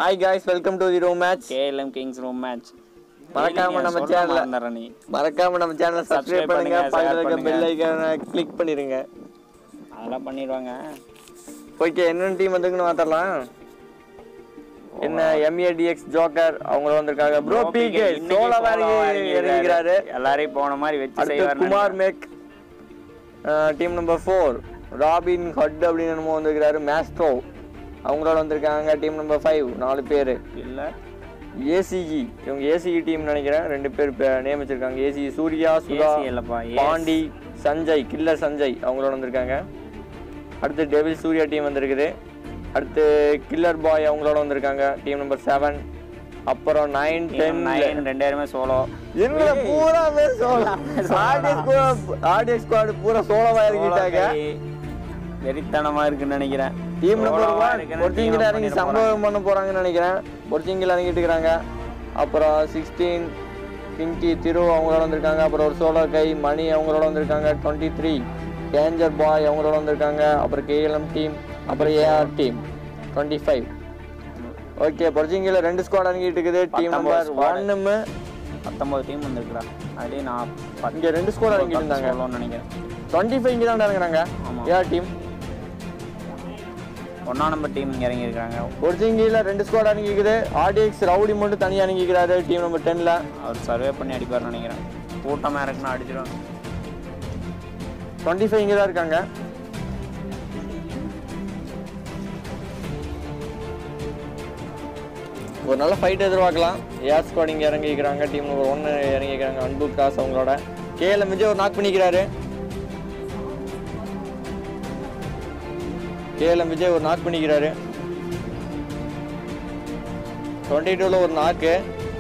Hi guys welcome to the room match KLM kings room match மறக்காம நம்ம சேனல்ல நீ மறக்காம நம்ம சேனலை Subscribe சப்ஸ்கிரைப் பண்ணுங்க பண்ணுங்க, பக்கத்துல share இருக்க பண்ணுங்க. பெல் ஐகானை கிளிக் பண்ணிருங்க அதெல்லாம் பண்ணிடுவாங்க ஓகே என்னென்ன டீம் வந்துருக்குன்னு பார்த்தரலாம் என்ன எம்ஏடிஎக்ஸ் ஜோக்கர் அவங்க வந்திருக்காங்க ப்ரோ பிகே இன்னைக்கு சோலா solo வேற இறங்கியிருக்காரு. இறங்கிக்கிறாரு எல்லாரையும் போன மாதிரி வச்சு அடுத்து செய்வார் குமார் மேக் team number four Robin Hood அப்படின்னு என்னமோ வந்திருக்கிறாரு மேஸ்ட்ரோ அவங்களோட வந்திருக்காங்க டீம் நம்பர் ஃபைவ் நாலு பேர் இல்ல ஏசிஜி இவங்க ஏசிஜி டீம் நினைக்கிறேன் ரெண்டு பேர் நியமிச்சிருக்காங்க ஏசிஜி சூர்யா சுதா ஏசி இல்லப்பா ஏசி. பாண்டி சஞ்சய் கில்லர் சஞ்சய் அவங்களோட வந்திருக்காங்க அடுத்து டெவில் சூர்யா டீம் வந்திருக்குது அடுத்து கில்லர் பாய் அவங்களோட வந்திருக்காங்க டீம் நம்பர் செவன் அப்புறம் நைன் டென் நைன் ரெண்டு பேருமே சோலோ எங்களை பூராவே சோலா ஆடியோ ஸ்குவாட் பூரா சோலோவா இறங்கிட்டாங்க வெறித்தனமா இருக்குன்னு நினைக்கிறேன் டீம் நம்பர் சோலோவா ஒன் இருக்குன்னு பொர்ச்சிங்கில் team up இறங்கி பண்ணிட சம்பவம் பண்ண போறாங்கன்னு நினைக்கிறேன் பொர்ச்சிங்கில் இறங்கிட்டு இருக்கிறாங்க அப்புறம் சிக்ஸ்டீன் பிங்கி திரு அவங்களோட வந்திருக்காங்க அப்புறம் ஒரு சோலோ கை மணி அவங்களோட வந்திருக்காங்க டுவெண்ட்டி த்ரீ டேஞ்சர் பாய் அவங்களோட வந்திருக்காங்க அப்புறம் கேஎல்எம் டீம் அப்புறம் AR team twenty five okay பொர்ச்சிங்கில் ரெண்டு ஸ்குவாட் இறங்கிட்டு இருக்குது டீம் பத்தொன்பது நம்பர் squad. ஒன்னுமே பத்தொன்பது டீம் வந்திருக்குடா அதே நான் பத்து இங்க ரெண்டு ஸ்குவாட் இறங்கிட்டு இருந்தாங்க சோலோன்னு நினைக்கிறேன் டுவெண்ட்டி ஃபைவ் இங்கே தான் இறங்குறாங்க ஆமா. ஏஆர் டீம் ஒன்னா நம்பர் டீம் இங்க இறங்கி இருக்காங்க ஒரிஜிங்கில ரெண்டு ஸ்குவாட் அணுகிக்குது ஆர்டிஎக்ஸ் ரவுடி மட்டும் தனியாக அணுகிக்கிறாரு டீம் நம்பர் டென்ல அவர் சர்வே பண்ணி அடிப்பார்னு நினைக்கிறேன் கூட்டமா இருக்குன்னு அடிச்சிடுவாங்க டுவெண்ட்டி ஃபைவ் இங்கே தான் இருக்காங்க ஒரு நல்ல ஃபைட் எதிர்பார்க்கலாம் ஏர் ஸ்குவாட் இங்கே இறங்கிக்கிறாங்க டீம் நம்பர் ஒன்று இறங்கிக்கிறாங்க அன்பு காசு அவங்களோட கேஎல் விஜய் ஒரு நாக் பண்ணிக்கிறாரு கேஎல் விஜய் ஒரு நாக் பண்ணிக்கிறாரு டுவெண்ட்டி டூவில் ஒரு நாக்கு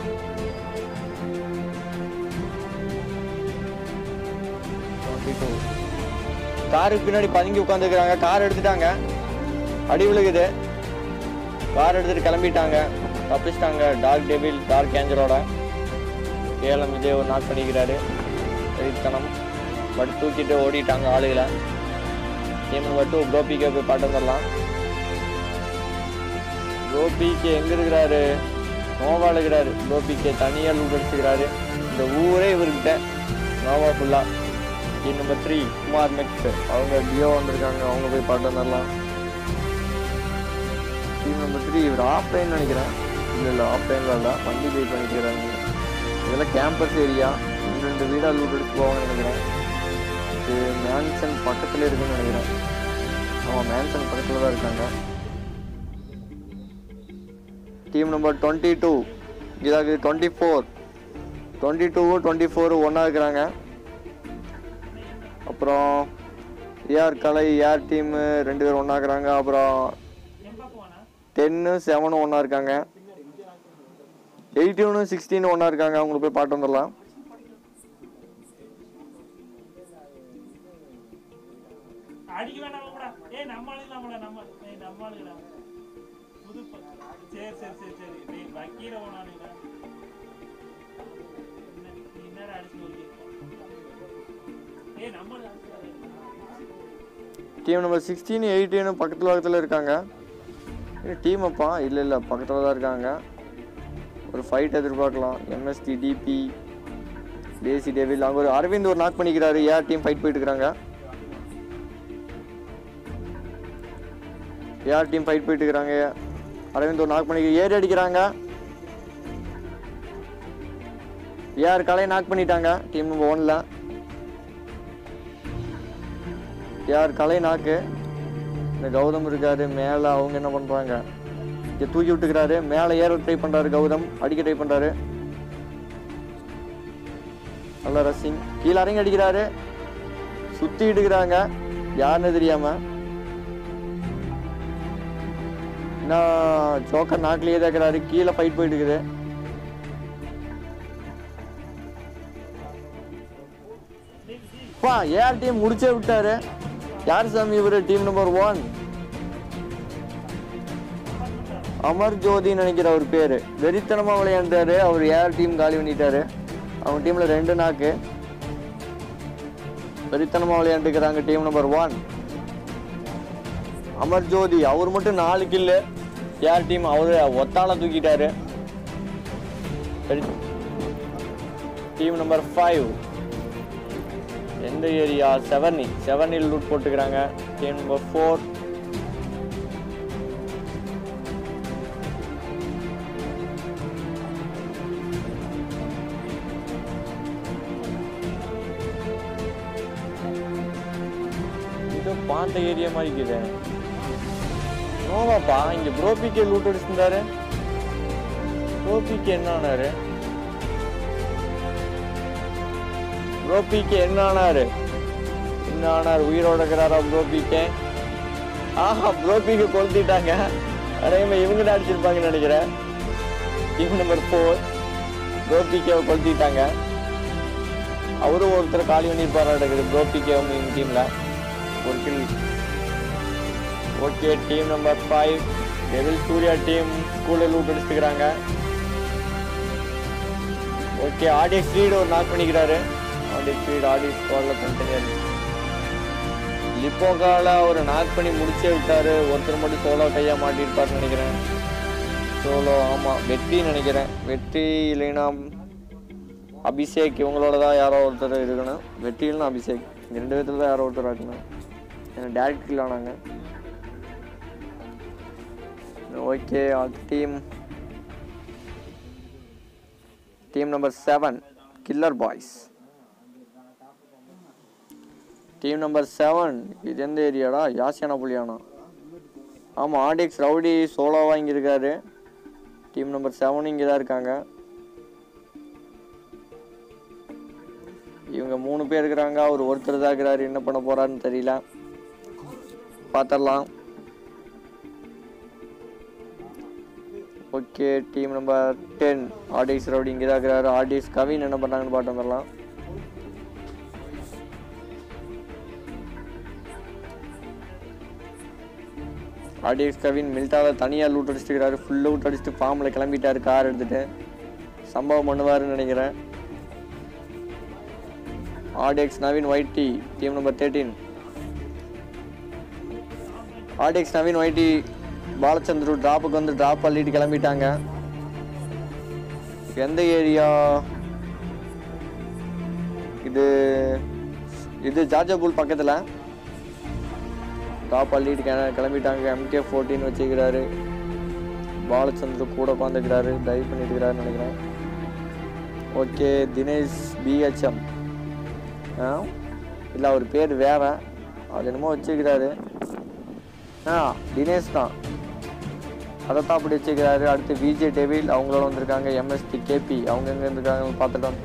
காருக்கு பின்னாடி பதுங்கி உட்காந்துருக்காங்க கார் எடுத்துட்டாங்க அடி விழுகுது கார் எடுத்துட்டு கிளம்பிட்டாங்க தப்பிச்சிட்டாங்க டார்க் டெவில் டார்க் ஏஞ்சலோட கேஎல்எம் விஜய் ஒரு நாக் பண்ணிக்கிறாரு வெறித்தனம் பட் தூக்கிட்டு ஓடிட்டாங்க ஆளுகளை டீம் நம்பர் டூ கோபிக்கே போய் பாட்டு வந்துடலாம் கோபிக்கு எங்க இருக்கிறாரு நோவா இருக்கிறாரு கோபிக்கு தனியாக லூட் அடிச்சுக்கிறாரு இந்த ஊரே இவர்கிட்ட நோவா ஃபுல்லா team number three Kumar Max அவங்க டியோ வந்திருக்காங்க அவங்க போய் பாட்டு வந்துடலாம் டீம் நம்பர் த்ரீ இவர் ஆஃப் லைன் நினைக்கிறேன் இல்லை இல்லை ஆஃப் லைனில் இல்லை வண்டி போய் பண்ணிக்கிறாங்க இதெல்லாம் கேம்பஸ் ஏரியா ரெண்டு ரெண்டு வீடாக லூட் அடிச்சு போவாங்கன்னு நினைக்கிறேன் இது மேன்சன் பக்கத்தில் இருக்குன்னு நினைக்கிறேன் ஆமாம் மேன்சன் பக்கத்தில் தான் இருக்காங்க டீம் நம்பர் டுவெண்ட்டி டூ இதாக டுவெண்ட்டி ஃபோர் டுவெண்ட்டி டூவும் டுவெண்ட்டி ஃபோரும் ஒன்றா இருக்கிறாங்க அப்புறம் ஏஆர் கலை ஏஆர் டீமு ரெண்டு பேரும் ஒன்றா இருக்கிறாங்க அப்புறம் டென்னு செவனும் ஒன்றா இருக்காங்க எயிட்டீனும் சிக்ஸ்டீனும் ஒன்றா இருக்காங்க அவங்களுக்கு போய் பாட்டு வந்துடலாம் அடிக்க வேண்டாம் கூட ஏய் நம்ம ஆளுங்களாம்டா நம்ம ஏய் நம்ம ஆளுங்கடா புது ப- சரி சரி சரி சரி நீ வக்கீல போனானுங்க என்ன நீ என்னடா அடிச்சு நொறுக்கியிருக்க? ஏய் நம்ம ஆளு அடிச்சுடாத. டீம் நம்பர் சிக்ஸ்டீன் எயிட்டீனும் பக்கத்தில் பக்கத்தில் இருக்காங்க டீம் அப்பா இல்லை இல்லை பக்கத்தில் தான் இருக்காங்க ஒரு ஃபைட் எதிர்பார்க்கலாம் எம்எஸ்டி டிபி தேசி டேவில் அங்கே ஒரு அரவிந்த் ஒரு நாக் பண்ணிக்கிறாரு ஏஆர் டீம் ஃபைட் போயிட்டு இருக்கிறாங்க ஏஆர் டீம் ஃபைட் போயிட்டு இருக்கிறாங்க அரவிந்த் ஒரு நாக் பண்ணி ஏறி அடிக்கிறாங்க ஏஆர் கலையை நாக் பண்ணிட்டாங்க டீம் நம்பர் ஒன்ல யார் கலை நாக்கு இந்த கௌதம் இருக்காரு மேலே அவங்க என்ன பண்ணுறாங்க இங்கே தூக்கி விட்டுக்கிறாரு மேலே ஏற ட்ரை பண்ணுறாரு கௌதம் அடிக்க ட்ரை பண்ணுறாரு நல்ல ரசிங் கீழே இறங்கி அடிக்கிறாரு சுற்றி இடுக்கிறாங்க யாருன்னு தெரியாம இன்னும் ஜோக்கர் நாக்கிலேயே தான் இருக்கிறாரு கீழே ஃபைட் போயிட்டு இருக்குது பா ஏஆர் டீம் முடிச்சே விட்டாரு யார் சாமி இவரு டீம் நம்பர் ஒன் அமர் ஜோதின்னு நினைக்கிற அவர் பேரு வெறித்தனமா விளையாண்டாரு அவர் ஏஆர் டீம் காலி பண்ணிட்டாரு அவங்க டீம்ல ரெண்டு நாக்கு வெறித்தனமா விளையாண்டுக்கிறாங்க team number one Amar Jyothi அவர் மட்டும் நாலு கில்லு கேஆர் டீம் அவரு ஒத்தால தூக்கிட்டாரு டீம் நம்பர் ஃபைவ் எந்த ஏரியா செவனி செவனில் லூட் போட்டுக்கிறாங்க டீம் நம்பர் ஃபோர் இது பார்த்த ஏரியா மாதிரி இருக்குது நோவாப்பா இங்க ப்ரோபிக்கே லூட் அடிச்சிருந்தாரு ப்ரோபிக்கு என்ன ஆனாரு ப்ரோபிக்கு என்ன ஆனாரு என்ன ஆனார் உயிரோட இருக்கிறாரா ப்ரோபிக்கே ஆஹா ப்ரோபிக்கு கொளுத்திட்டாங்க அதேமே இவங்க தான் அடிச்சிருப்பாங்கன்னு நினைக்கிறேன் டீம் நம்பர் ஃபோர் ப்ரோபிக்கேவை கொளுத்திட்டாங்க அவரும் ஒருத்தர் காலி பண்ணியிருப்பாரா இருக்குது ப்ரோபிக்கே அவங்க எங்கள் டீமில் ஒரு kill okay team number five devil Surya team ஸ்கூலில் லூட் அடிச்சுக்கிறாங்க ஓகே ஆடியன்ஸ் லீடு ஒரு நாக் பண்ணிக்கிறாரு ஆடியன்ஸ் லீடு ஆடியன்ஸ் ஸ்குவாடில் கண்டினியூ லிப்போக்கால ஒரு நாக் பண்ணி முடிச்சே விட்டாரு ஒருத்தர் மட்டும் சோலோ கையா மாட்டிருப்பாருன்னு நினைக்கிறேன் சோலோ ஆமாம் வெற்றி நினைக்கிறேன் வெற்றி இல்லைன்னா அபிஷேக் இவங்களோட தான் யாரோ ஒருத்தர் இருக்கணும் வெற்றி இல்லைன்னா அபிஷேக் இந்த ரெண்டு விதத்தில் தான் யாரோ ஒருத்தர் இருக்கணும் ஏன்னா டேரக்ட் கில் ஆனாங்க okay team team number seven killer boys team number seven இது எந்த ஏரியாடா யாசியானா புலியானா ஆமாம் ஆடிஎக்ஸ் ரவுடி சோலோவாக இங்கே இருக்காரு டீம் நம்பர் செவன் இங்கே தான் இருக்காங்க இவங்க மூணு பேர் இருக்கிறாங்க அவர் ஒருத்தர் தான் இருக்கிறாரு என்ன பண்ண போறாருன்னு தெரியல பார்த்துடலாம் ஓகே டீம் நம்பர் டென் ஆடிஎஸ் ரவுடி இங்கே தான் இருக்கிறாரு ஆடிஎஸ் கவின் என்ன பண்ணாங்கன்னு பார்த்து வந்துடலாம் ஆடிஎக்ஸ் கவின் மில்டாவை தனியாக லூட் அடிச்சுக்கிறாரு ஃபுல் லூட் அடிச்சுட்டு ஃபார்மில் கிளம்பிட்டாரு கார் எடுத்துட்டு சம்பவம் பண்ணுவாருன்னு நினைக்கிறேன் RDX Naveen YT team number thirteen RDX Naveen YT பாலச்சந்திரு டிராப்புக்கு வந்து டிராப் அள்ளிட்டு கிளம்பிட்டாங்க எந்த ஏரியா இது இது ஜாஜபூல் பக்கத்தில் டாப் அள்ளிட்டு கிள- கிளம்பிட்டாங்க எம்கே ஃபோர்டீன் வச்சுக்கிறாரு பாலச்சந்திரு கூட உட்காந்துக்கிறாரு டைவ் பண்ணிட்டு இருக்கிறாருன்னு நினைக்கிறேன் ஓகே தினேஷ் பிஹெச்எம் ஆ இல்லை அவர் பேர் வேற அது என்னமோ வச்சுக்கிறாரு ஆ தினேஷ் தான் அதைத்தான் அப்படி வச்சுக்கிறாரு அடுத்து விஜே டெவில் அவங்களோட வந்திருக்காங்க எம்எஸ்டி கேபி அவங்க எங்க இருந்திருக்காங்க பார்த்துட்டோம்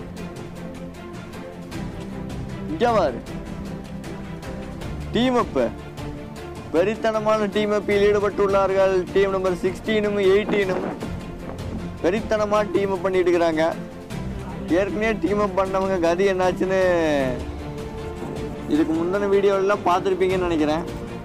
இங்கே பாரு டீம் அப்பு வெறித்தனமான டீம் அப்பில் ஈடுபட்டுள்ளார்கள் டீம் நம்பர் சிக்ஸ்டீனும் எயிட்டீனும் வெறித்தனமா டீம் அப் பண்ணிட்டு இருக்கிறாங்க ஏற்கனவே டீம் அப் பண்ணவங்க கதி என்னாச்சுன்னு இதுக்கு முந்தின வீடியோலாம் பார்த்துருப்பீங்கன்னு நினைக்கிறேன்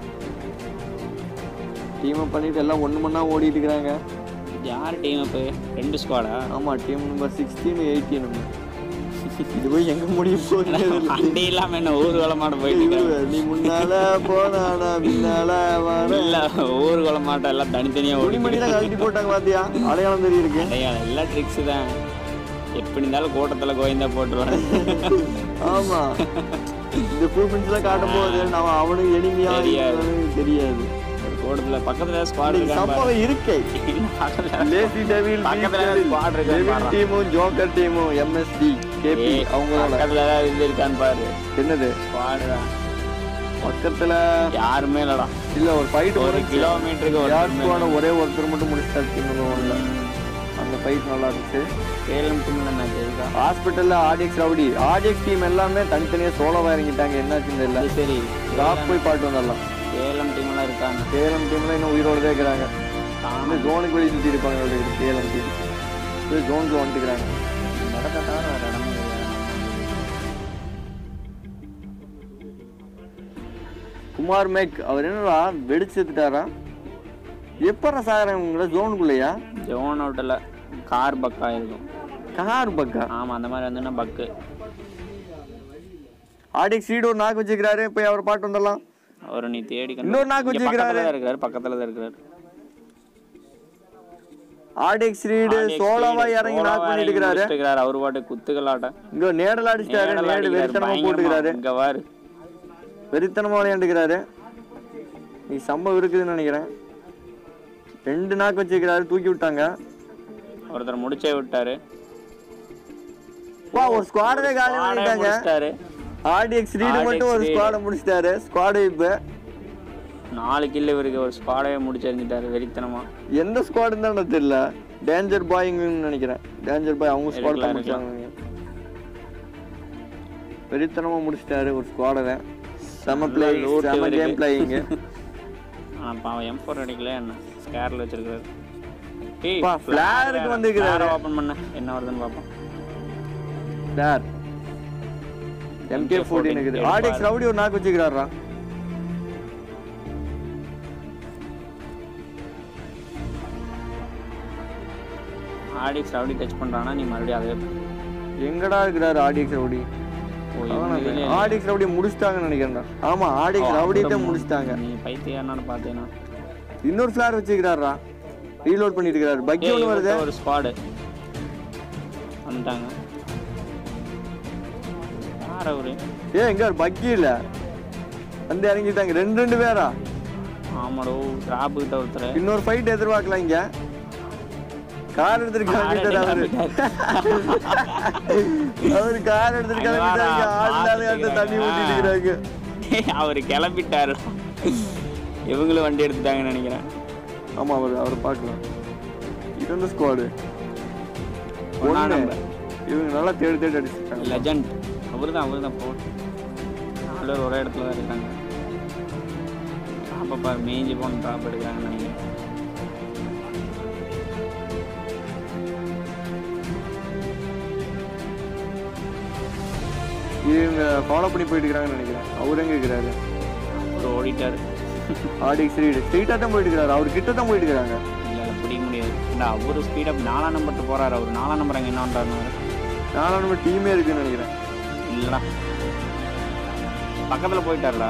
டீம் அப் பண்ணிட்டு எல்லாம் ஒன்று மண்ணா ஓடிட்டு இருக்கிறாங்க யார் டீம் அப்போ ரெண்டு ஸ்குவாடா ஆமாம் டீம் நம்பர் சிக்ஸ்டீன் எயிட்டீனும் இது போய் எங்கே முடிய போகுது வண்டி இல்லாம என்ன ஊர்வலமாட போயிட்டு இருக்காங்க நீ முன்னால போனானா பின்னால வர இல்ல ஊர்வலமாட்டம் எல்லாம் தனித்தனியா ஓடி துணிமணிலாம் கழட்டி போட்டாங்க பாத்தியா அடையாளம் தெரியிருக்கு அடையாளம் எல்லாம் ட்ரிக்ஸ் தான் எப்படி இருந்தாலும் கூட்டத்துல கோவிந்தா போட்டுருவாங்க ஆமா இந்த ப்ரூஃப் பிரிண்ட்ஸ்லாம் காட்டும் போது நம்ம அவனுக்கு எளிமையா தெரியாது. தெரியாது ஒரு கூட்டத்துல பக்கத்துல ஸ்குவாட் இன்னைக்கு இருக்காங்க சம்பவம் இருக்கை லேசி டெவில் பக்கத்துல squad இருக்கு பாரு. டீமும் ஜோக்கர் டீமும் எம்எஸ்டி கேபி ஏய், அவங்களோட பக்கத்துல ஏதாவது இது இருக்கான்னு பாரு என்னது ஸ்குவாடு தான் பக்கத்துல யாருமே இல்லடா இல்ல ஒரு ஃபைட் ஒரு கிலோமீட்டருக்கு ஒரு யாருக்கான ஒரே ஒருத்தர் மட்டும் முடிச்சிட்டாரு டீம் நம்பர் ஒன்ல அந்த ஃபைட் நல்லா இருந்துச்சு சேலம் டீம்ல என்ன தெரியுதா ஹாஸ்பிட்டல்ல ஆடிஎக்ஸ் ரவுடி ஆடிஎக்ஸ் டீம் எல்லாமே தனித்தனியா சோலோவா இறங்கிட்டாங்க என்னாச்சுன்னு தெரியல அது சரி டிராப் போய் பாட்டு வந்துடலாம் சேலம் டீம்ல இருக்காங்க சேலம் டீம்ல இன்னும் உயிரோட தான் இருக்கிறாங்க ஆமா. இந்த ஜோனுக்கு வெளியே சுற்றி இருப்பாங்க அவங்களுக்கு இருக்குது சேலம் டீம் இது ஜோனுக்கு வந்துட்டுக்கிறாங்க இந்த இடத்த தவிர வேற இடமே இல்லை. குமார் மேக் அவர் என்னடா வெடிச்சு எடுத்துட்டாரா எப்படா சாகுறாங்க உங்களை ஜோனுக்குள்ளேயா ஜோன் அவுட்டில் கார் பக்கா இருக்கும் கார் பக்கா ஆமா அந்த மாதிரி வந்துன்னா பக்கு ஆடிஎக்ஸ் சீடு ஒரு நாக்கு வச்சுக்கிறாரு போய் அவர் பாட்டு வந்துடலாம் அவரை நீ தேடி கண்டு- இன்னொரு நாக்கு இங்க வச்சிருக்காரு. பக்கத்துல தான் இருக்கிறாரு பக்கத்துல தான் இருக்கிறாரு ஆர்டிஎக்ஸ் ரீடு சோலோவா இறங்கி நாக் பண்ணிட்டு இருக்கிறாரு இருக்கிறாரு அவர் பாட்டு குத்துக்கலாட்டம் இங்க நேடல் அடிச்சிட்டாரு நேடு வெறித்தனமா போட்டுக்கிறாரு இங்க வாரு வெறித்தனமா விளையாண்டுக்கிறாரு நீ சம்பவம் இருக்குதுன்னு நினைக்கிறேன் ரெண்டு நாக்கு வச்சிருக்கிறாரு தூக்கி விட்டாங்க ஒருத்தர் முடிச்சே விட்டாரு வா ஒரு ஸ்குவாடவே காலி ஆளே பண்ணிட்டாங்க முடிச்சிட்டாரு ஆர்டிஎக்ஸ் ரீடு மட்டும் ஒரு RDX ஸ்குவாட முடிச்சிட்டாரு ஸ்குவாட் இப்ப நாலு கில்லு இவருக்கு ஒரு ஸ்குவாடவே முடிச்செறிஞ்சிட்டாரு வெறித்தனமா எந்த ஸ்குவாடுன்னு தான் எனக்கு தெரியல டேஞ்சர் பாய்ங்கன்னு நினைக்கிறேன் டேஞ்சர் பாய் அவங்க ஸ்குவாட் தான் இருக்கலாம், முடிச்சாங்க வெறித்தனமா முடிச்சிட்டாரு ஒரு ஸ்குவாடவை செம பிளே loot செம இவருக்கு. கேம் பிளேயிங் ஆனா பாவம் எம் ஃபோர் அடிக்கல என்ன ஸ்கேர்ல வச்சிருக்காரு பா, flare க்கு வந்திருக்கிறாரு. ஓபன் பண்ண என்ன வருதுன்னு பாப்போம் சார் எம்கே ஃபோர்டீன் இருக்குது ஆர்டிஎக்ஸ் ரவுடி ஒரு நாக்கு வச்சுக்கிறாரா ஆடிக்ஸ் ரவுடி டச் பண்றானா நீ மறுபடியும் அதே எங்கடா இருக்கிறாரு ஆர்டிஎக்ஸ் ரவுடி ஓ, இவங்க இதுலயே ஆர்டிஎக்ஸ் ரவுடி முடிச்சிட்டாங்கன்னு நினைக்கிறேன் ஆமா ஆர்டிஎக்ஸ் ரவுடி தான் முடிச்சிட்டாங்க நீ பைத்தியான்னு பார்த்தேனா இன்னொரு ஃபிளார் வச்சுக்கிறாரா ரீலோட் பண்ணிட்டு இருக்காரு பக்கி ஒன்று வருது ஒரு ஸ்குவாடு வந்துட்டாங்க யார் அவரு ஏ எங்க ஒரு பக்கி இல்ல வந்து இறங்கிட்டாங்க ரெண்டு ரெண்டு பேரா ஆமாடோ டிராப் கிட்ட ஒருத்தர் இன்னொரு ஃபைட் எதிர்பார்க்கலாம் இங்க கார் எடுத்துட்டு கிளம்பிட்டாரு அவரு அவரு கார் எடுத்துட்டு அங்க வாடா, கிளம்பிட்டாரு ஆள் இல்லாத இடத்துல தண்ணி ஊத்திட்டு இருக்கிறாங்க அவர் கிளம்பிட்டாரு இவங்களும் வண்டி எடுத்துட்டாங்கன்னு நினைக்கிறேன் ஆமா அவர் அவரை பார்க்கலாம் இது வந்து ஸ்குவாடு ஒண்ணா ஒண்ணு number. இவங்க நல்லா தேடி தேடி அடிச்சிருக்காங்க லெஜண்ட் அவர் தான் அவர் தான் போ நாலு பேர் ஒரே இடத்துல தான் இருக்காங்க ட்ராப்பை பாரு மேய்ஞ்சி போன ட்ராப் எடுக்கிறாங்கன்னு நினைக்கிறேன் இவங்க ஃபாலோ பண்ணி போயிட்டு இருக்காங்கன்னு நினைக்கிறேன் அவர் எங்க இருக்கிறாரு அவர் ஓடிட்டாரு ஆடி ஸ்ட்ரீட் ஸ்ட்ரீட்டா தான் போயிட்டு இருக்கிறாரு அவர் கிட்ட தான் போயிட்டு இருக்காங்க இல்லை இல்லை பிடிக்க முடியாது ஏண்டா அவரு ஸ்பீடப் நாலாம் நம்பர்ட்டு போறாரு அவர் நாலாம் நம்பர் அங்கே என்ன பண்ணுறாரு நானும் நம்ம டீமே இருக்குன்னு நினைக்கிறேன் இல்லைடா பக்கத்தில் போயிட்டாருடா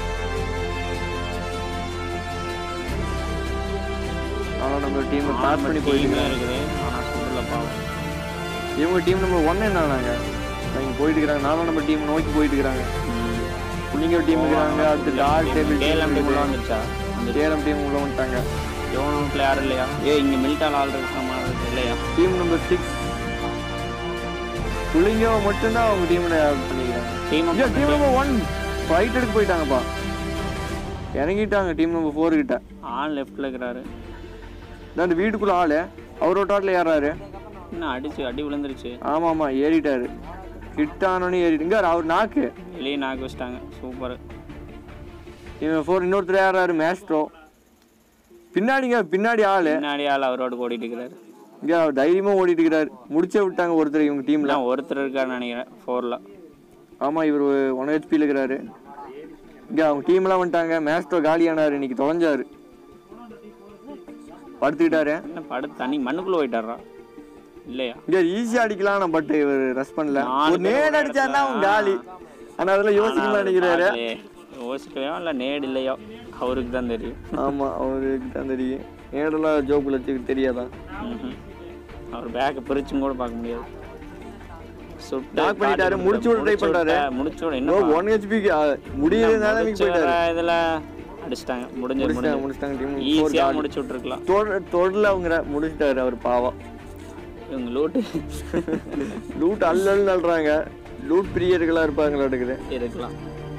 நானும் நம்ம டீமை பாஸ் பண்ணி போயிட்டு டீமே இருக்காங்க இருக்குது ஆனால் சுற்றுல பாவம் இவங்க டீம் நம்பர் ஒன் என்ன ஆனாங்க இங்க போயிட்டு இருக்கிறாங்க நானும் நம்ம டீம் நோக்கி போயிட்டு இருக்கிறாங்க புள்ளிங்க டீம் இருக்கிறாங்க அடுத்து டார்க் டேபிள் கேஎல்எம் டீம் உள்ள வந்துருச்சா அந்த கேரம் டீம் உள்ள வந்துட்டாங்க யோன் வீட்டில் யாரும் இல்லையா ஏ இங்கே மில்டால் ஆள் இருக்கிற மாதிரி இருக்கு இல்லையா டீம் நம்பர் சிக்ஸ் புள்ளிங்க மட்டும்தான் அவங்க டீம்ல ஆட் பண்ணிக்கிறாங்க டீம் ஐயோ டீம் நம்பர் ஒன் ஃபைட் எடுக்க போயிட்டாங்கப்பா இறங்கிட்டாங்க டீம் நம்பர் ஃபோர் கிட்ட ஆள் லெஃப்டில் இருக்கிறாரு இதான் அந்த வீட்டுக்குள்ள ஆளு அவரோட டாட்ல ஏறாரு என்ன அடிச்சு அடி விழுந்துருச்சு ஆமா ஆமா ஏறிட்டாரு கிட்டானோன்னு ஏறிட்டுங்க அவர் நாக்கு வெளியே நாக்கு வச்சிட்டாங்க சூப்பர் இவன் ஃபோர் இன்னொருத்தர் ஏறாரு மேஸ்ட்ரோ பின்னாடிங்க பின்னாடி ஆளு பின்னாடி ஆள் அவரோட ஓடிட்டு இருக்கிறாரு இங்க அவர் தைரியமா ஓடிட்டு இருக்கிறாரு முடிச்சே விட்டாங்க ஒருத்தர் இவங்க டீம்ல இல்லை ஒருத்தர் இருக்காருன்னு நினைக்கிறேன் ஃபோரில் ஆமா இவர் ஒன் ஹெச்பியில் இருக்கிறாரு இங்க அவங்க டீம்லாம் வந்துட்டாங்க மேஸ்ட்ரோ காலியானாரு இன்னைக்கு தொலைஞ்சாரு படுத்துக்கிட்டாரு என்ன படுத்து தண்ணி மண்ணுக்குள்ளே போயிட்டாரா இல்லையா இங்க ஈஸியா அடிக்கலாம் பட் இவர் ரெஸ்ட் பண்ணல நாலு ஒரு பேர் நேடு ஒரு அடிச்சாருன்னா அவன் காலி ஆனா அதெல்லாம் யோசிக்க ஆனா மாட்டேங்கிறாரு பார்க்கலையே. யோசிக்கலையோ இல்லை நேடு இல்லையோ அவருக்கு தான் தெரியும் ஆமா அவருக்கு தான் தெரியும் நேடெல்லாம் ஜோக்குல வச்சுக்க தெரியாதான் ம்ஹும். அவர் பேக்கை பிரிச்சும் கூட பார்க்க முடியாது சுட்டு Knock பண்ணிட்டாரு, காட்டி முடிச்சு விட try முடிச்சு பண்றாரு. விட்ட- முடிச்சு விட ஓ இன்னும் ஒன் ஹெச்பிக்கு முடியிற நிலைமைக்கு முடிச்சு போயிட்டாரு வர இதுல அடிச்சிட்டாங்க முடிஞ்சு முடிச்சிட்டாங்க முடிஞ்சு முடிச்சிட்டாங்க டீம் ஈஸியா முடிச்சு விட்டுருக்கலாம் தொடர்ல அவங்க முடிச்சிட்டாரு அவர் பாவம் இவங்க லூட்டு லூட் அல்லல் நல்றாங்க லூட் பிரியர்களா இருப்பாங்களா இருக்குது இருக்கலாம்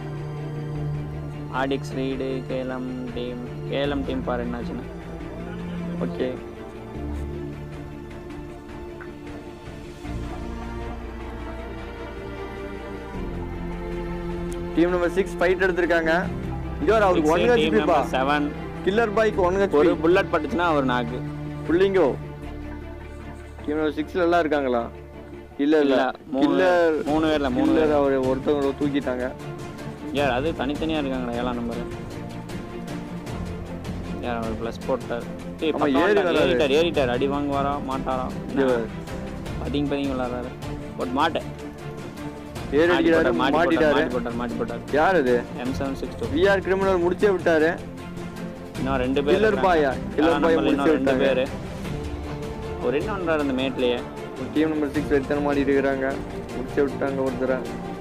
ஆடிக்ஸ் ரீடு கேஎல்எம் டீம் கேஎல்எம் டீம் பாரு என்னாச்சுன்னு okay team number six fight எடுத்திருக்காங்க இங்க ஒரு அவருக்கு ஒன் ஹெச்பிப்பா செவன் கில்லர் பைக் ஒன் ஹெச்பி ஒரு புல்லட் பட்டுச்சுன்னா அவர் நாக்கு புள்ளிங்கோ டீம் நம்பர் சிக்ஸ்ல எல்லாம் இருக்காங்களா இல்ல இல்ல இல்ல மூணு கில்லர் மூணு பேர்ல மூணு கில்லர் அவர் ஒருத்தவங்க தூக்கிட்டாங்க யார் அது தனித்தனியா இருக்காங்கடா ஏழாம் நம்பர் யார் அவர் ப்ளஸ் போட்டார் ஏய், ஆமா, பக்கம் ஏறி வந்துட்டார், வராரு. ஏறிட்டார் ஏறிட்டார் அடி வாங்குவாரா மாட்டாரா இங்க பாரு. பதிங்க பதிங்க விளாட்றாரு பட் மாட்டேன் ஏறி அடிக்கிறாரு மாட்டி மாட்டிட்டாரு போட்டார் மாட்டி மாட்டி போட்டார் யார் அது M seven six two VR criminal முடிச்சே விட்டாரு இன்னும் ரெண்டு பேர் Killer இருக்காங்க. boy-ஆ? Killer ஏழாம் boy number ல முடிச்சு இன்னும் ரெண்டு விட்டாங்க. பேர் ஒரு என்ன பண்றாரு அந்த மேட்லயே டீம் நம்பர் சிக்ஸ் வெத்தனை மாடி இருக்கிறாங்க முடிச்சு விட்டாங்க ஒருத்தரை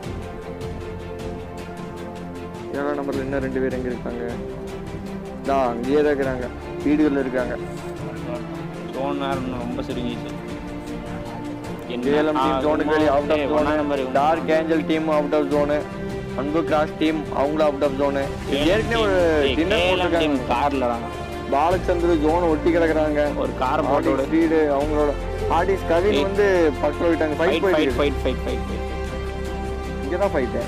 ஏழாம் நம்பர்ல இன்னும் ரெண்டு பேர் எங்க இருக்காங்க தா அங்கேயே தான் இருக்கிறாங்க வீடுகள்ல இருக்காங்க ஜோன் வேற இன்னும் ரொம்ப சுருங்கிச்சு கேஎல்எம் டீம் ஜோனுக்கு வெளியே அவுட் ஆஃப் ஒன்னா number zone dark angel team out of zone Anbu cross team அவங்களும் அவுட் ஆஃப் ஜோனு ஏற்கனவே ஒரு டின்னர் டீம் போட்டிருக்காங்க கார்ல பாலச்சந்திர ஜோன் ஒட்டி கிடக்குறாங்க ஒரு கார் போட்டு விடு ஸ்பீடு அவங்களோட ஆடிஸ் கவின் வந்து பக்கத்துல விட்டாங்க ஃபைட் ஃபைட் ஃபைட் போயிட்டு ஃபைட் ஃபைட் ஃபைட் இங்கே தான் ஃபைட்டு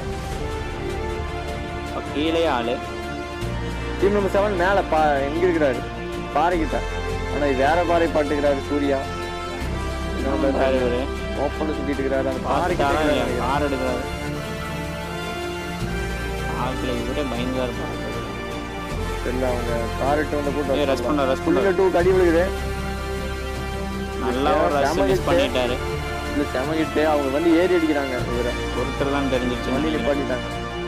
கீழே ஆளு டீம் நம்பர் செவன் மேலே பா எங்க இருக்கிறாரு பாறைக்கிட்ட ஆனா இது வேற பாறை பாட்டுக்கிறாரு சூர்யா பாரு இவரு ஓப்பன் சுத்திட்டு இருக்கிறாரு அந்த பாறைக்கிட்ட பார்த்துட்டாரா இல்லையா? இருக்கிறாரு. கார் எடுக்கிறாரு ஆத்துல இவரே பயந்து இருப்பாரு தெரியல அவங்க கார் எட்டு வந்த ஏய் கூட்டம் ரெஸ்ட் பண்ண ரெஸ்ட் பண்ண புள்ளிங்க டூ கடி விழுகுது நல்லா ஒரு ரஷ் செம மிஸ் hit. பண்ணிட்டாரு இல்ல செமகிட்டு அவங்க வந்து ஏறி அடிக்கிறாங்க இவரை ஒருத்தர் தான் தெரிஞ்சிருச்சு வண்டி நினைக்கிறேன். நிப்பாட்டிட்டாங்க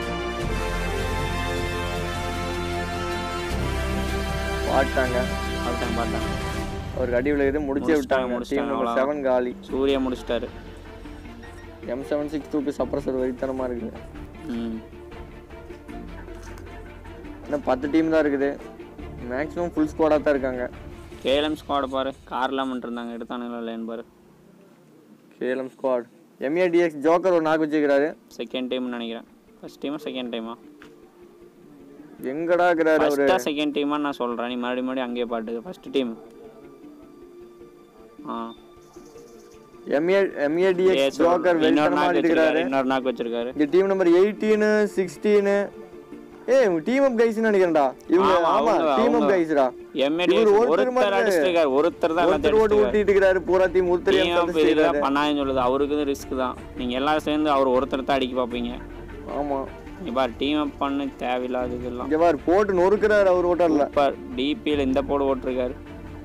பாட்டாங்க பார்த்தாங்க பார்த்தாங்க அவருக்கு அடி விழுகுது முடிச்சே முடிச்சிட்டாங்க, விட்டாங்க முடிச்சிட்டாங்க, டீம் நம்பர் அவ்வளவுதான். செவன் காலி சூர்யா முடிச்சிட்டாரு எம் செவன் சிக்ஸ் டூக்கு சப்ரஸர் வரித்தனமா இருக்குது ம் இன்னும் பத்து டீம் தான் இருக்குது மேக்ஸிமம் ஃபுல் ஸ்குவாடாக தான் இருக்காங்க கேஎல்எம் ஸ்குவாட் பாரு கார்லாம் இருந்தாங்க எடுத்தானுங்களா இல்லைன்னு பாரு கேஎல்எம் ஸ்குவாட் எம்ஏடிஎக்ஸ் ஜோக்கர் ஒரு நாக்கு வச்சுக்கிறாரு செகண்ட் டைம் நினைக்கிறேன் ஃபர்ஸ்ட் டைமா செகண்ட் டைமா எங்கடா இருக்கிறாரு அவரு ஃபர்ஸ்டா செகண்ட் டீமா நான் சொல்றேன் நீ மறுபடியும் மறுபடியும் அங்கேயே பாட்டு ஃபர்ஸ்ட் டீம் ஆ எம்ஏ எம்ஏடிஎக்ஸ் ஜோக்கர் இன்னொரு வெறித்தனமா நாக்கு இருக்கிறாரு வச்சிருக்காரு இன்னொரு நாக்கு வச்சிருக்காரு இங்க டீம் நம்பர் எயிட்டீனு சிக்ஸ்டீனு ஏய் டீம் அப் கைஸ்னு நினைக்கிறேன்டா இவங்க ஆமா, ஆமா அவங்க, டீம் அப் அவங்க. கைஸ்டா எம்ஏடி இவரு ஒருத்தர் ஒருத்தர் மட்டும் அடிச்சிருக்காரு ஒருத்தர் தான் ஒருத்தர் ஓட்டு ஊட்டிட்டு இருக்கிறாரு பூரா டீம் ஒருத்தர் டீம் அப் இதெல்லாம் பண்ணாதுன்னு சொல்லுது அவருக்கு ரிஸ்க் தான் நீங்க எல்லாரும் சேர்ந்து அவர் ஒருத்தர் தான் அடிக்க பார்ப்பீங்க ஆமா நீ பாரு டீம் அப் பண்ணு தேவையில்லாத இதெல்லாம் இங்க பாரு போட்டு நொறுக்குறாரு அவர் ஓட்டர்ல சூப்பர் டிபியில் இந்த போடு ஓட்டிருக்காரு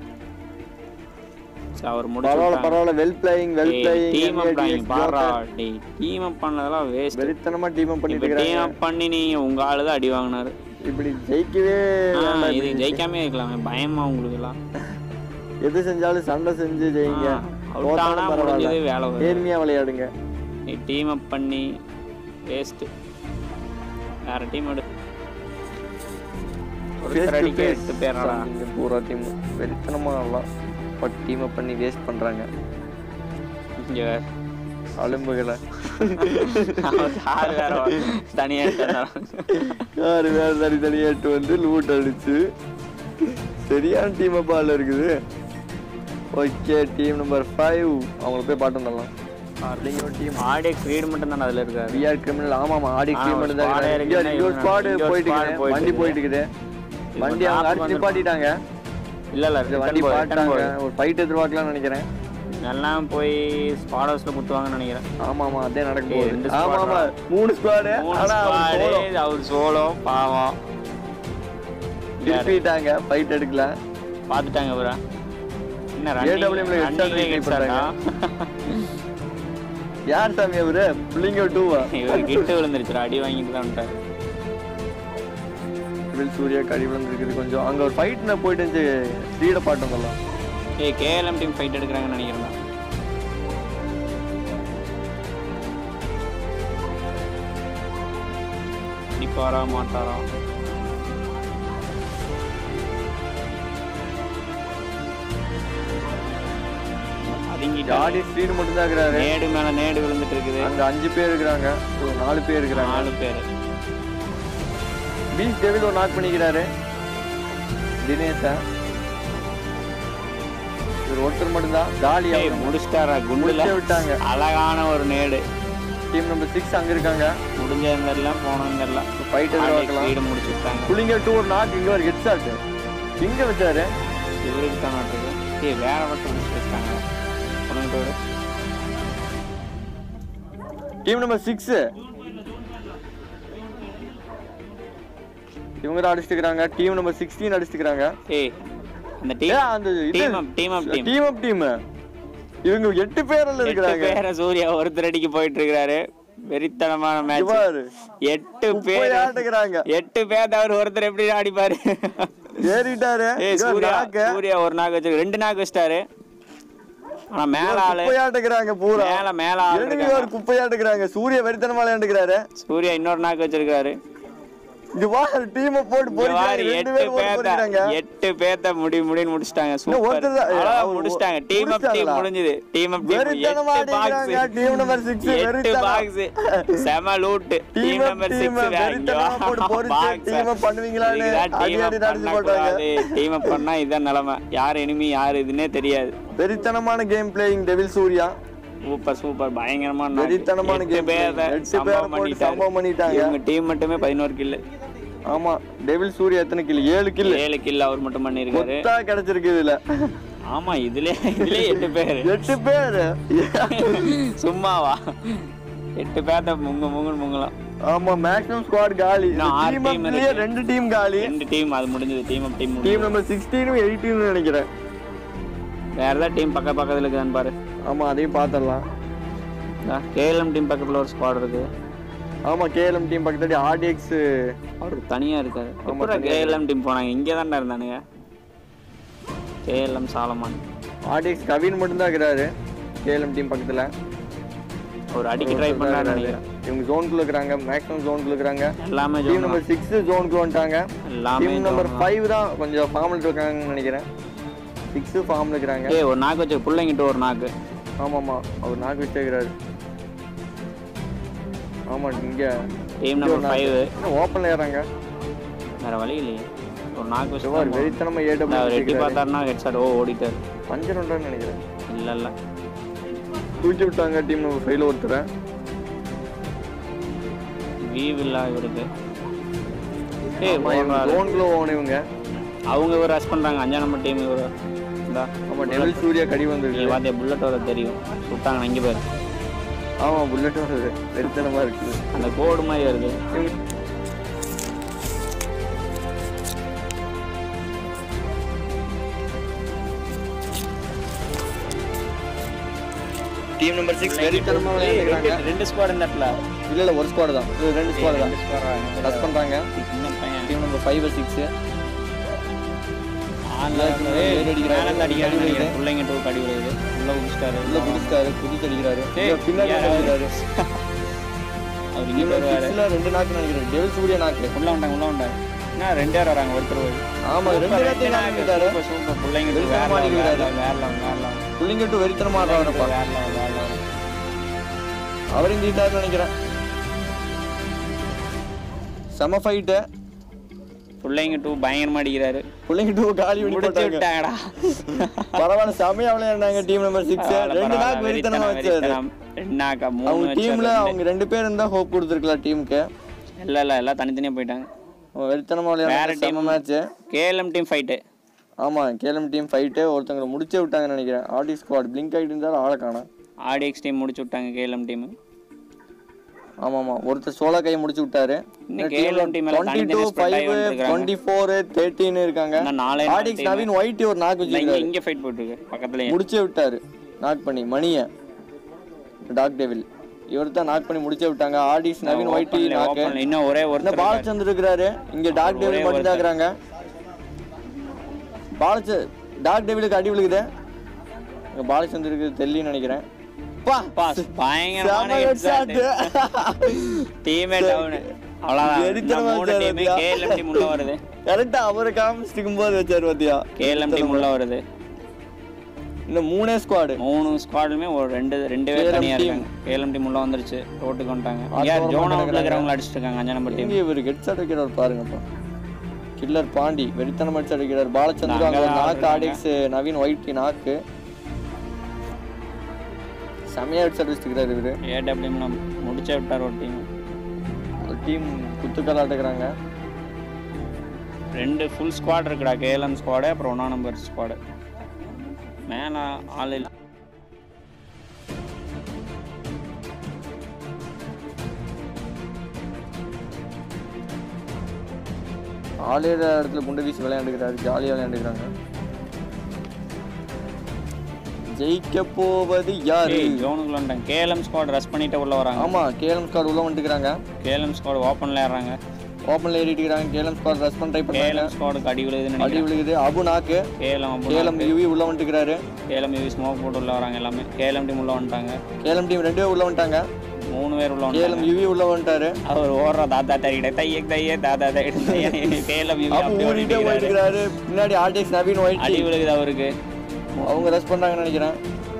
சரி, அவர் பரவாயில்ல முடிச்சு பரவாயில்ல well playing well playing team up பண்ணி பாரா டேய் டீம் அப் பண்ணதெல்லாம் வேஸ்ட் வெறித்தனமா டீம் அப் பண்ணிட்டு இப்போ இருக்காங்க டீம் அப் பண்ணி நீங்க உங்க ஆளு தான் அடி வாங்கினாரு இப்படி ஜெயிக்கவே ஆ, வேண்டாம் இது இப்படி. ஜெயிக்காமே இருக்கலாமே பயமா உங்களுக்கு எல்லாம் எது செஞ்சாலும் சண்டை செஞ்சு ஜெயிங்க அவுட் ஆனா தோத்தாலும் முடிஞ்சது பரவாயில்ல வேலை வரும் நேர்மையா விளையாடுங்க நீ டீம் அப் பண்ணி வேஸ்ட் வேற டீம் எடு ஒரு Face to அடிக்க face. எட்டு பேரடா இங்க பூரா டீம் வெறித்தனமா நல்லா பட் டீம் அப் பண்ணி வேஸ்ட் பண்றாங்க இங்க வேற. அலும்புகளை அவன் கார் வேற தனியா எடுத்துட்டான். யாரு வேற தனி தனியாட்டு வந்து லூட் அடிச்சு சரியான டீம் அப்பால இருக்குது ஓகே டீம் நம்பர் ஃபைவ் அவங்கள போய் பாட்டு வந்துடலாம் நீங்க ஒரு டீம் ஆடியோ கிரீட் மட்டும் தான் அதுல இருக்காரு விஆர் கிரிமினல் ஆமா ஆமா ஆடி ஆ, டீம் ஒரு தான் squad இருக்காங்க. இருக்குன்னா இங்க ஒரு இவங்க- ஸ்குவாட் இங்க ஒரு போயிட்டு squad இருக்குது போயிட்டு வண்டி இருக்குது. போயிட்டு இருக்குது இப்ப வண்டி அவங்க top அடிச்சு வந்து- நிப்பாட்டிட்டாங்க இல்ல இல்ல இந்த return வண்டி போய், return பாட்டாங்க போய். ஒரு ஃபைட் எதிர்பார்க்கலாம்னு நினைக்கிறேன் எல்லாம் போய் ஸ்பாட் ஹவுஸ்ல குத்துவாங்கன்னு நினைக்கிறேன் ஆமா ஆமா அதே நடக்க ஏய், ரெண்டு போகுது ஆமா squad ஆமா மூணு ஸ்குவாடு மூணு ஆனா அவங்க squad, solo. அவர் சோலோ பாவம் திருப்பிட்டாங்க ஃபைட் எடுக்கல பாத்துட்டாங்க ப்ரா என்ன AWM ல headshot try பண்றாங்க. யார் சாமி அவரு பிள்ளைங்க டூவா இவர் கிட்ட விழுந்துருச்சுடா அடி வாங்கிட்டு தான் வந்துட்டாரு வில் சூர்யா கடி விழுந்துருக்குது கொஞ்சம் அங்க ஒரு ஃபைட் நான் போயிட்டு இருந்துச்சு ஸ்பீட பாட்டு வந்துடலாம் ஏய் கேஎல்எம் டீம் ஃபைட் எடுக்கிறாங்கன்னு நினைக்கிறேன் அடிப்பாரா மாட்டாரா அதுங்கிட்ட ஆடி ஸ்பீடு மட்டும் தான் இருக்கிறாரு நேடு மேல நேடு விழுந்துட்டு இருக்குது அங்க அஞ்சு பேர் இருக்கிறாங்க ஒரு நாலு பேர் இருக்கிறாங்க நாலு பேர் பீச் டெவில் ஒரு நாக் பண்ணிக்கிறாரு தினேஷா இவர் ஒருத்தர் மட்டும்தான் காலி ஏய் முடிச்சிட்டாரா குண்டுல முடிச்சே விட்டாங்க அழகான ஒரு நேடு டீம் நம்பர் சிக்ஸ் அங்க இருக்காங்க முடிஞ்சதும் தெரியல போனதும் தெரியல ஃபைட் எதிர்பார்க்கலாம் வீடு முடிச்சு விட்டாங்க புள்ளிங்க டூ ஒரு நாக் இங்க ஒரு ஹெட் ஷாட் இங்க வச்சாரு இவருக்கு தான் நாட்டுக்கு ஏய் வேற மட்டும் முடிச்சு வச்சிட்டாங்க உனக்கு விடு டீம் நம்பர் சிக்ஸ் இவங்க தான் அடிச்சுக்கிறாங்க டீம் நம்பர் சிக்ஸ்டீன் அடிச்சுக்கிறாங்க ஏய் அந்த ஏ டீம் அந்த team up team up team team up team இவங்க எட்டு பேர்ல எட்டு இருக்கிறாங்க பேரை சூர்யா ஒருத்தர் அடிக்க போயிட்டு இருக்காரு வெறித்தனமான மேட்ச் இவாரு எட்டு போய் பேர் ஆட்டுக்கிறாங்க எட்டு பேர் அவர் ஒருத்தர் எப்படி அடிப்பாரு ஏறிட்டாரு ஏய் இங்க சூர்யா நாக்கு. சூர்யா ஒரு நாக்கு வச்சு ரெண்டு நாக்கு வச்சிட்டாரு ஆனா மேல ஆளு குப்பையாட்டுக்கிறாங்க பூரா மேல மேல ஆள் enemy இருக்காங்க. ஒரு குப்பையாட்டுக்கிறாங்க சூரிய வெறித்தனமா விளையாண்டுக்கிறாரு சூர்யா இன்னொரு நாக்கு வச்சிருக்காரு இங்க வா டீமை போட்டு இங்க போறாங்க பாரு, ரெண்டு எட்டு பேரும் போட்டு பேர்த்த போறாங்க எட்டு பேர்த்த முடி முடின்னு முடிச்சிட்டாங்க இன்னும் சூப்பர் ஒருத்தர் தான். அவ்வளவுதான் அவர் முடிச்சிட்டாங்க டீம் அப் டீம் முடிச்சிட்டாங்களா? முடிஞ்சது டீம் அப் டீம் வெறித்தனமா எட்டு அடிக்கிறாங்க பாக்ஸ் டீம் நம்பர் சிக்ஸ் எட்டு வெறித்தனம் பாக்ஸ் செம loot team team number team 6 வெறித்தனமா போட்டு பொறிச்சு டீம் பண்ணுவீங்களான்னு அடி அடி நடந்து போட்டாங்க டீம் அப் பண்ணா இதான் நிலைமை யார் எனிமி யார் இதுன்னே தெரியாது வெறித்தனமான game playing devil Surya super super பயங்கரமான knock. வெறித்தனமான எட்டு game பேரை play. எட்டு சம்பவம் பேரை போட்டு பண்ணிட்டாரு. சம்பவம் பண்ணிட்டாங்க. இவங்க டீம் மட்டுமே பதினோரு கில்லு ஆமா டெவில் சூர்யா எத்தனை கில் ஏழு கில் ஏழு கில் அவர் மட்டும் பண்ணிருக்காரு கொத்தா கிடைச்சிருக்கு இதுல ஆமா இதுல இதுலயே எட்டு பேரு எட்டு பேரு சும்மாவா எட்டு பேர்த்த முங்க முங்கன்னு முங்கலாம் ஆமா மேக்ஸிமம் ஸ்குவாட் காலி இன்னும் ஆறு டீம் team அப்லயே இருக்கு. ரெண்டு டீம் காலி ரெண்டு டீம் அது முடிஞ்சது டீம் அப் டீம் டீம் முடிஞ்சது நம்பர் சிக்ஸ்டீனும் எயிட்டீன் நினைக்கிறேன் வேற ஏதாவது டீம் பக்க பக்கத்துல இருக்குதான்னு பாரு ஆமா அதையும் பாத்திரலாம் கேஎல்எம் டீம் பக்கத்துல ஒரு ஸ்குவாட் இருக்கு ஆமா கேஎல்எம் டீம் பக்கத்தாடி ஆர்டிஎக்ஸ் அவர் தனியா இருக்காரு ஆமா, அப்புறம் தனியா கேஎல்எம் டீம் போனாங்க இங்கே தான்டா இருந்தானுங்க கேஎல்எம் சாலமான் ஆர்டிஎக்ஸ் கவின் மட்டும் தான் இருக்கிறாரு கேஎல்எம் டீம் பக்கத்துல ஒரு அடிக்க ட்ரை பண்ணாரு நினைக்கிறேன் இவங்க ஜோனுக்குள்ள இருக்கிறாங்க மேக்ஸிமம் ஜோனுக்குள்ள இருக்கிறாங்க எல்லாமே டீம் ஜோன் நம்பர் சிக்ஸ் ஜோனுக்குள்ள வந்துட்டாங்க எல்லாமே டீம் நம்பர் zone தான். ஃபைவ் தான் கொஞ்சம் ஃபார்மில் இருக்காங்கன்னு நினைக்கிறேன் சிக்ஸ் ஃபார்மில் இருக்கிறாங்க ஏய் ஒரு நாக்கு வச்சு பிள்ளைங்கிட்ட ஒரு நாக்கு ஆமாம்மா அவர் நாக்கு வச்சிருக்கிறாரு ஆமா இங்க டீம் நம்பர் ஃபைவ் ஓப்பன்ல ஏறாங்க வேற வழி இல்லையே ஒரு நாக்கு வச்சு அவர் வெறித்தனமா அவர் எட்டி ஏடபிள்யூ பார்த்தாருன்னா ஹெட்ஷாட் ஓ ஓடிட்டார் பஞ்சர் உண்டான்னு நினைக்கிறேன் இல்ல இல்ல தூக்கி விட்டாங்க டீம் நம்பர் ஃபைவ்ல ஒருத்தரை வீவ் இல்ல இவருக்கு ஏய் போடுறாரு. ஜோனுக்குள்ள ஓன இவங்க அவங்க இவர் ரஷ் பண்றாங்க அஞ்சா நம்பர் டீம் இவர் இந்தா ஆமா டெவில் சூர்யா கடி நீ வந்திருக்கு வாத்திய புல்லட் வர தெரியும் சுட்டாங்க இங்க பேர் ஆமா புல்லட் வருது வெறித்தனமா இருக்குது அந்த கோடு மாதிரி வருது டீம் நம்பர் சிக்ஸ் வெறித்தனமா ஏய், விளையாடுறாங்க ரெண்டு- ரெண்டு ஸ்குவாட் இந்த இடத்துல இல்ல இல்ல ஒரு ஸ்குவாட் தான் இது ரெண்டு ஸ்குவாட் தான் ரெண்டு squad ஆ? டச் பண்றாங்க சின்ன பையன் டீம் நம்பர் ஃபைவ் சிக்ஸ் ஆன்ல ஏய், ஏய், அடிக்கிறாரு. மேல இருந்து அடிக்கிறாரு அடி நினைக்கிறேன். பிள்ளைங்க டூ கடி விழுகுது உள்ள குடிச்சிட்டாரு உள்ள குடிச்சிட்டாரு குதிச்சு அடிக்கிறாரு ஏய், இங்க பின்னாடி யாரு? அடிக்கிறாரு அவர் இங்க டீம் நம்பர் வருவாரு சிக்ஸ்ல ரெண்டு நாக்கு நினைக்கிறேன் டெவில் சூர்யா நாக்கு உள்ள வந்தாங்க உள்ள வந்தாங்க என்ன ரெண்டு பேர் வராங்க ஒருத்தர் ஒரு ஆமா ரெண்டு பேர்த்தையும் நாக்கு விட்டாரு சூப்பர் சூப்பர் பிள்ளைங்க two வெறித்தனமா வேற level, வேற அடிக்கிறாரு. level, வேற level, வேற level. புள்ளிங்க டு வெறித்தனமா ஆடுறாருப்பா வேற level, வேற level. அவரையும் தீட்டாருன்னு நினைக்கிறேன் செம ஃபைட்டு பிள்ளைங்க டூ பயங்கரமா அடிக்கிறாரு புள்ளிங்க டூ காலி பண்ணி முடிச்சு போட்டாங்க விட்டாங்கடா பரவாயில்ல செமையா விளையாடுனாங்க டீம் நம்பர் சிக்ஸ் பரவாயில்ல, ரெண்டு நாக்கு பரவாயில்ல, வெறித்தனமா வெறித்தனம், வச்சாரு வெறித்தனம். ரெண்டு நாக்கா மூணு அவங்க வச்சாரு, டீம்ல ரெண்டு. அவங்க ரெண்டு பேர் இருந்தா ஹோப் கொடுத்துருக்கலாம் டீமுக்கு இல்ல இல்ல எல்லாம் தனித்தனியா போயிட்டாங்க வெறித்தனமா வேற விளையாடுறாங்க team. செம மேட்ச் கேஎல்எம் டீம் ஃபைட்டு ஆமா கேலம் டீம் ஃபைட்டு ஒருத்தவங்களை முடிச்சே விட்டாங்கன்னு நினைக்கிறேன் ஆடி ஸ்குவாட் பிளிங்க் ஆகிட்டு இருந்தாலும் ஆளை காணோம் ஆடிஎக்ஸ் டீம் முடிச்சு விட்டாங்க கேஎல்எம் டீம் ஆமா ஆமா ஒருத்தர் சோலா கையை முடிச்சு விட்டாரு இன்னும் KLM team எல்லாம் டுவெண்ட்டி டூ தனித்தனியா spread ஆகி ஃபைவ் வந்துருக்காங்க. டுவெண்ட்டி ஃபோர் தேர்ட்டின் இருக்காங்க இன்னும் நாலே நாலு ஆடிக்ஸ் team. நவீன் ஒயிட் ஒரு நாக்கு இல்ல, இங்க வச்சிருக்காரு இங்க ஃபைட் போயிட்டு இருக்கு பக்கத்துலயே முடிச்சே விட்டாரு நாக் பண்ணி மணிய டாக் டெவில் இவர் தான் நாக் பண்ணி முடிச்சே விட்டாங்க ஆடிக்ஸ் நவீன் ஒயிட் Open ல, நாக்கு open ல. இன்னும் ஒரே இந்த ஒருத்தர் இருக்காரு. பாலச்சந்தர் இருக்கிறாரு இங்க டாக் ஒரே டெவில் மட்டும் தான் இருக்கிறாங்க பாலச்ச டாக் டெவிலுக்கு அடி விழுகுது இங்க பாலச்சந்தருக்கு தெரியலன்னு நினைக்கிறேன் பா பாஸ் பயங்கரமான செம ஹெட்ஷாட் headshot. டீமே டவுன் அவ்வளவுதான் வெறித்தனமா இன்னும் மூணு வச்சாரு டீம் பாத்தியா? கேஎல்எம் டீம் உள்ள வருது கரெக்டா அவரை காமிச்சிருக்கும் போது வச்சாரு பாத்தியா கேஎல்எம் டீம் உள்ள வருது இன்னும் மூணே ஸ்குவாடு மூணு ஸ்குவாடுமே ஒரு ரெண்டு ரெண்டு பேர் KLM தனியா team. இருக்காங்க கேஎல்எம் டீம் உள்ள வந்துருச்சு ரோட்டுக்கு வந்துட்டாங்க ஆறு யார் over ஜோன் மட்டும் அவுட்ல இருக்கிறவங்க அடிச்சிட்டு இருக்காங்க அஞ்சா நம்பர் டீம் இங்க இவர் ஹெட் ஷாட் வைக்கிறார் பாருங்கப்பா கில்லர் பாண்டி வெறித்தனம் அடிச்சு அடிக்கிறார் பாலச்சந்திரன் அங்க ஒரு அங்கதான் நாக்கு ஆடுறாங்க. ஆடிக்ஸ் நவீன் ஒயிட் நாக்கு செமையா ஹெட் ஷாட் வச்சுக்கிறாரு இவரு ஏடபிள்யூ முடிச்சே விட்டார் ஒரு டீம் டீம் குத்துக்கலாட்டுக்கிறாங்க ரெண்டு ஃபுல் ஸ்குவாட் இருக்குடா கேஎல்எம் ஸ்குவாடு அப்புறம் ஒன்றா நம்பர் ஸ்குவாடு மேலே ஆள் இல்லை ஆளுற இடத்துல குண்டு வீசி விளையாண்டுக்கிறாரு ஜாலியா விளையாண்டுக்கிறாங்க ஜெயிக்க போவது யாரு ஏய் ஜோனுக்குள்ள வந்துட்டாங்க கேஎல்எம் ஸ்குவாட் ரஷ் பண்ணிட்டு உள்ள வராங்க ஆமா கேஎம் ஸ்கார் உள்ள வந்துட்டுக்கிறாங்க கேஎல்எம் ஸ்குவாட் ஓப்பனில் ஏறாங்க ஓப்பன்ல ஏறிட்டு இருக்காங்க கேலம் ஸ்குவாட் ரஷ் பண்ண ட்ரை பண்ணாங்க கேஎல்எம் ஸ்குவாடுக்கு அடி விழுதுன்னு அடி நினைக்கிறேன் விழுகுது அபு நாக்கு கேஎல்எம் அப்புறம் கேலம் யூவி உள்ள வந்துட்டுக்கிறாரு கேஎல்எம் யூவி ஸ்மோக் போட்டு உள்ள வராங்க எல்லாமே கேஎல்எம் டீம் உள்ள வந்துட்டாங்க கேலம் டீம் ரெண்டு பேர் உள்ள வந்துட்டாங்க மூணு பேர் உள்ள கேலம் வந்துட்டாங்க யூவி உள்ள வந்துட்டாரு அவர் ஓடுற தாத்தா தையிட தைய தைய தாத்தா தையிட கேஎல்எம் யூவி அபு அப்படி ஓடிட்டே ஓடிட்டு போயிட்டு இருக்காரு பின்னாடி ஆர்டிஎக்ஸ் நவீன் ஒயிட் அடி விழுகுது அவருக்கு அவங்க ரஷ் பண்றாங்கன்னு நினைக்கிறேன்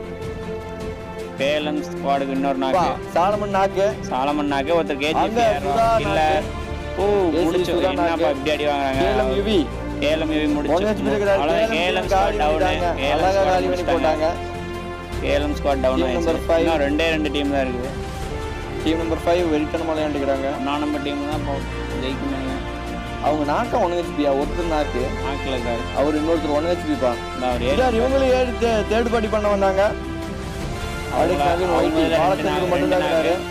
கேஎல்எம் ஸ்குவாடுக்கு இன்னொரு பா, நாக்கு சாலமன் நாக்கு சாலமன் நாக்கு ஒருத்தர் அங்க கேஜிஎஃப் சுதா இல்ல ஓ ஏசி முடிச்சு சுதா என்னப்பா நாக்கு. இப்படி அடி கேலம் வாங்குறாங்க யூவி கேஎல்எம் யூவி ஒன் முடிச்சு ஹெச்பி இருக்கிறாரு அவ்வளவுதான் கேலம் கேஎல்எம் காலி ஸ்குவாட் டவுன் பண்ணிட்டாங்க அழகா காலி பண்ணி போட்டாங்க KLM squad down Team number ஆயிடுச்சு five. இன்னும் ரெண்டே ரெண்டு டீம் தான் இருக்குது டீம் நம்பர் ஃபைவ் வெறித்தனமா விளையாண்டுக்கிறாங்க நான் நம்ம டீம் தான் இப்போ ஜெயிக்கும் நினைக்கிறேன் அவங்க நாக்கா ஒன் ஹெச்பியா ஒருத்தர் நாக்கு நாக்கில் இருக்காரு அவர் இன்னொருத்தர் ஒன் ஹெச்பிப்பா இந்த அவர் ஏறி இதார் இவங்களும் ஏறி தே- தேர்ட் பார்ட்டி பண்ண வந்தாங்க ஆர்டிஎக்ஸ் நவீன் அவங்க ஒயிட் இதுல ரெண்டு பாலச்சந்திரன் நாக்கு, மட்டும் தான் ரெண்டு இருக்காரு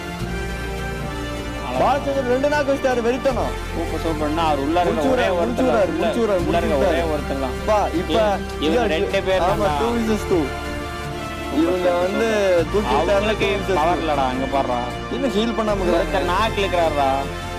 பாலச்சந்திரன் ரெண்டு நாக்கு வச்சிட்டாரு வெறித்தனம் சூப்பர் சூப்பர்னா அவர் உள்ள இருக்க முடிச்சு ஒரே விடுறாரு, ஒருத்தர் முடிச்சு தான். விடுறாரு, உள்ள- முடிச்சு உள்ள இருக்க விடுறாரு, ஒரே ஒருத்தர் தான் பா இப்ப இவங்க இது- ரெண்டு பேர் ஆமா தான்டா. டூ விசஸ் டூ இவங்க வந்து தூக்கி அவங்களுக்கு பவர் இல்லடா அங்க பாடுறா இன்னும் ஹீல் பண்ணாம இருக்கிறாங்க ஒருத்தர் நாக்கில் இருக்கிறாரா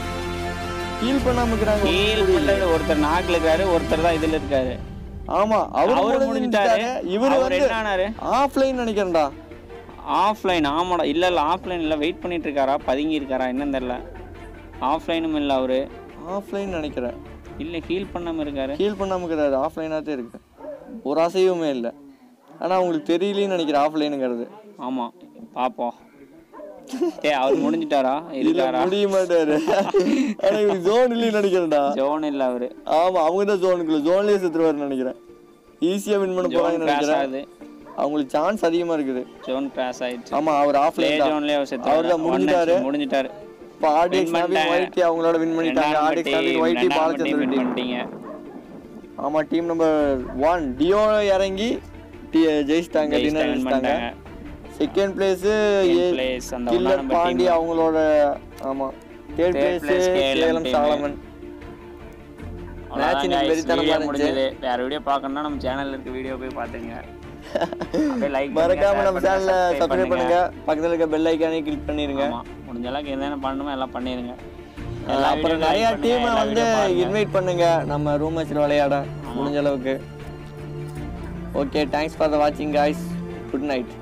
ஹீல் பண்ணாம இருக்கிறாங்க ஹீல் பண்ணது ஒருத்தர் நாக்கில் இருக்காரு ஒருத்தர் தான் இதுல இருக்காரு ஆமா அவர் அவரு முடிஞ்சிட்டாரு முடிஞ்சிட்டாரு இவரு அவர் வந்து என்ன ஆனாரு ஆஃப்லைன் நினைக்கிறேன்டா ஆஃப்லைன் ஆமாடா இல்ல இல்ல ஆஃப்லைன் இல்ல வெயிட் பண்ணிட்டு இருக்காரா பதுங்கி இருக்காரா என்னன்னு தெரியல ஆஃப்லைனும் இல்ல அவரு ஆஃப்லைன் நினைக்கிறேன் இல்ல ஹீல் பண்ணாம இருக்காரு ஹீல் பண்ணாம இருக்கிறாரு ஆஃப்லைனாக தான் இருக்கு ஒரு அசைவுமே இல்லை ஆனா உங்களுக்கு தெரியலன்னு நினைக்கிறேன் ஆஃப்லைனுங்கிறது ஆமா பாப்போம் ஏ அவர் முடிஞ்சிட்டாரா இல்ல இருக்காரா முடிய மாட்டாரு ஆனா இவருக்கு ஜோன் இல்லைன்னு நினைக்கிறேன்டா ஜோன் இல்ல அவரு ஆமா அவங்க தான் ஜோனுக்குள்ள ஜோன்லயே செத்துருவாருன்னு நினைக்கிறேன் ஈஸியா வின் பண்ண ஜோன் போறாங்கன்னு கிராஷ் நினைக்கிறேன் ஆகுது அவங்களுக்கு சான்ஸ் அதிகமா இருக்குது ஜோன் கிராஷ் ஆயிடுச்சு ஆமா அவர் பிளே ஆஃப்லைன் தான் ஜோன்லயே அவர் செத்து அவர் தான் முடிஞ்சிட்டாரு முடிஞ்சிட்டாரு இப்போ ஆர்டிஎக்ஸ் Win நவீன் பண்ணிட்டாங்க. ஒயிட்டி அவங்களோட வின் பண்ணிட்டாங்க ரெண்டாம் ஆர்டிஎக்ஸ் பட்டி நவீன் ஒயிட்டி ரெண்டாம் பட்டி பாலச்சந்திரன் win டீம் பண்ணிட்டீங்க ஆமா டீம் நம்பர் ஒன் டியோ இறங்கி டி- ஜெயிச்சிட்டாங்க ஜெயிச்சிட்டாங்க, டின்னர் win அடிச்சிட்டாங்க பண்ணிட்டாங்க செகண்ட் பிளேஸ் Second place, அந்த ஒண்ணாம் கில்லர் number பாண்டி team. அவங்களோட ஆமா third Third place place KLM கேலம் team. சாலமன் மேட்ச் இன்னைக்கு வெறித்தனமா இருந்துச்சு முடிஞ்சது வேற வீடியோ பார்க்கணும்னா நம்ம சேனல்ல இருக்க வீடியோ போய் பாத்துங்க அப்படியே லைக் மறக்காம நம்ம சேனலை சப்ஸ்கிரைப் பண்ணுங்க பக்கத்துல இருக்க பெல் ஐக்கானே கிளிக் பண்ணிருங்க ஆமா முடிஞ்ச அளவுக்கு என்னென்ன பண்ணணுமோ எல்லாம் பண்ணிருங்க அஹ் எல்லா அப்புறம் video நிறைய like பண்ணுங்க, டீமை எல்லா வந்து video பாருங்க. இன்வைட் பண்ணுங்க நம்ம ரூம் மேட்ச்ல விளையாட முடிஞ்ச அளவுக்கு ஓகே தேங்க்ஸ் ஃபார் த வாட்சிங் காய்ஸ் குட் நைட்